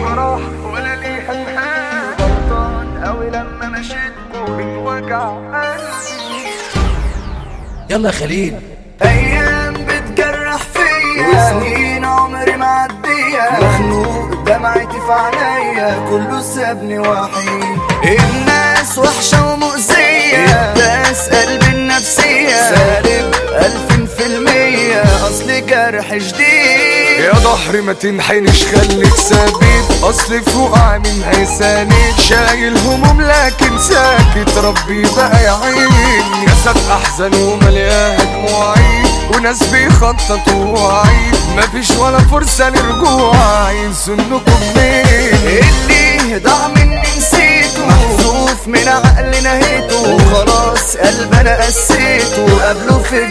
وجراح ولا ليها نهاية غلطان أوي لما مشيت من وجع قلبي يلا يا خليل ايام بتجرح فيا سنين عمري معدية مخنوق دمعتي في عينيا كله سابني وحيد الناس وحشة ومؤذية بس قلبي النفسية سالب ألفين في المية أصل جرح جديد يا ظهري ما تنحنش خليك ثابت اصل فوق عامل هيساند شايل هموم لكن ساكت ربي بقى يعين جسد احزن ومليان دموعي وناس بيخططوا وعي مفيش ولا فرصة لرجوع ينسوا انكم مين اللي ضاع مني نسيته محذوف من عقلي نهيته وخلاص قلب انا قسيته قبله في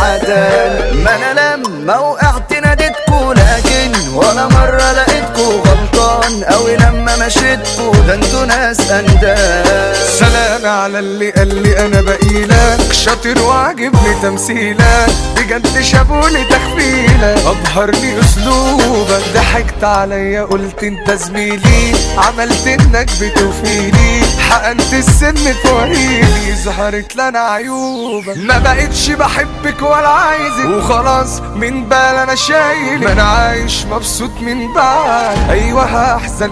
الجحدان ما انا لما وقعت ناديتكو لكن ولا مرة لقيتكو غلطان اوي لما مشيتكو ده انتوا ناس اندال سلام على اللي قال لي انا بقيلك شاطر وعاجبني تمثيلك بجد شافوني تخفيلك ابهرني اسلوبك ضحكت عليا قلت انت زميلي عملت انك بتوفيلي حقنت السن في وريدي ظهرت لنا عيوبك ما بقتش بحبك ولا عايزك وخلاص من بال انا شايل ما انا عايش مبسوط من بعد ايوه هحزن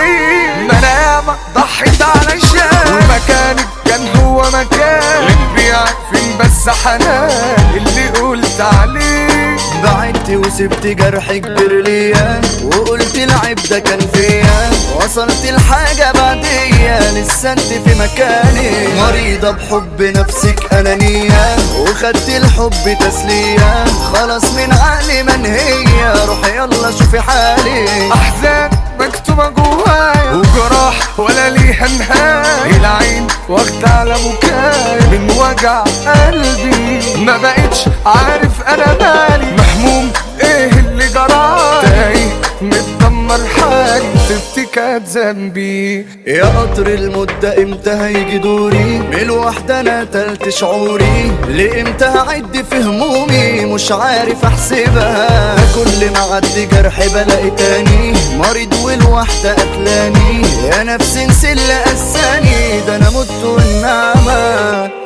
ليه ما انا ياما ضحيت علشان ومكانك كان هو مكان اللي عارفين بس حنان اللي قلت عليه بعدت وسبت جرح كبير ليا وقلت العيب ده كان فيا وصلت الحاجة بعدية لسه انت في مكاني مريضة بحب نفسك أنانية وخدت الحب تسلية خلاص من عقلي منهية روحي يلا شوفي حالي احزان مكتوبة جوايا وجراح ولا ليها نهاية العين واخدة على بكايا من وجع قلبي ما بقتش عارف انا مالي محموم ايه اللي جرالي تايه متدمر حالي تبتي كانت ذنبي يا قطر المدة امتى هيجي دوري من الوحدة انا تلت شعوري لامتى هعد في همومي مش عارف احسبها كل ما عدي جرح بلاقي تاني مريض والوحدة قتلاني يا نفسي انسي اللي قساني ده انا مت والنعمة